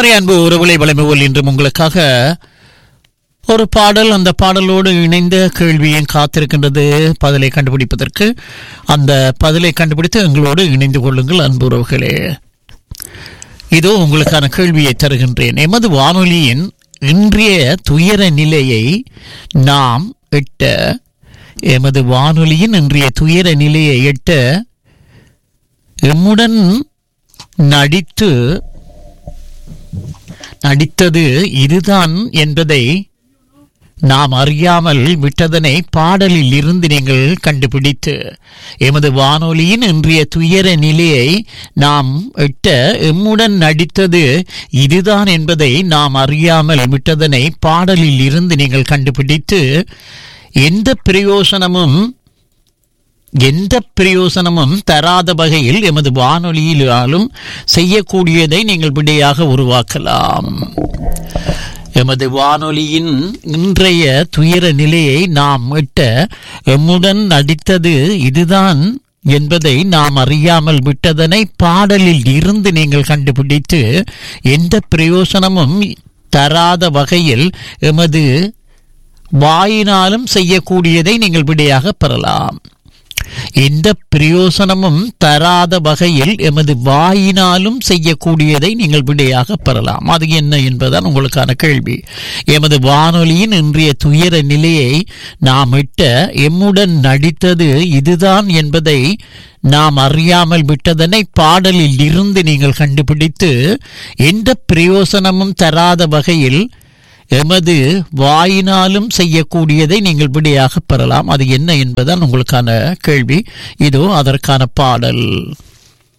சரி அன்பு உறவுகளை வளமைவோல் இன்றும் உங்களுக்காக ஒரு பாடல் அந்த பாடலோடு இணைந்த கேள்வியும் காத்திருக்கின்றது பதிலை கண்டுபிடிப்பதற்கு அந்த பதிலை கண்டுபிடித்து எங்களோடு இணைந்து கொள்ளுங்கள் அன்பு உறவுகளே இதோ உங்களுக்கான கேள்வியை தருகின்றேன் எமது வானொலியின் இன்றைய துயர நிலையை நாம் எட்ட எமது வானொலியின் இன்றைய துயர நிலையை எட்ட எம்முடன் நடித்து நடித்தது இதுதான் என்பதை நாம் அறியாமல் விட்டதனை பாடலில் இருந்து நீங்கள் கண்டுபிடித்து எமது வானொலியின் இன்றைய துயர நிலையை நாம் எட்ட எம்முடன் நடித்தது இதுதான் என்பதை நாம் அறியாமல் விட்டதனை பாடலில் இருந்து நீங்கள் கண்டுபிடித்து எந்த பிரயோசனமும் எந்த பிரயோசனமும் தராத வகையில் எமது வானொலியிலாலும் செய்யக்கூடியதை நீங்கள் விடையாக உருவாக்கலாம் எமது வானொலியின் இன்றைய துயர நிலையை நாம் இட்ட எம்முடன் நடித்தது இதுதான் என்பதை நாம் அறியாமல் விட்டதனை பாடலில் இருந்து நீங்கள் கண்டுபிடித்து எந்த பிரயோசனமும் தராத வகையில் எமது வாயினாலும் செய்யக்கூடியதை நீங்கள் விடையாக பெறலாம் எந்த பிரயோசனமும் தராத வகையில் எமது வாயினாலும் செய்யக்கூடியதை நீங்கள் விடையாக பெறலாம் அது என்ன என்பதுதான் உங்களுக்கான கேள்வி எமது வானொலியின் இன்றைய துயர நிலையை நாம் இட்ட எம்முடன் நடித்தது இதுதான் என்பதை நாம் அறியாமல் விட்டதனை பாடலில் இருந்து நீங்கள் கண்டுபிடித்து எந்த பிரயோசனமும் தராத வகையில் எமது வாயினாலும் செய்யக்கூடியதை நீங்கள் விடையாக பெறலாம் அது என்ன என்பதுதான் உங்களுக்கான கேள்வி இதோ அதற்கான பாடல்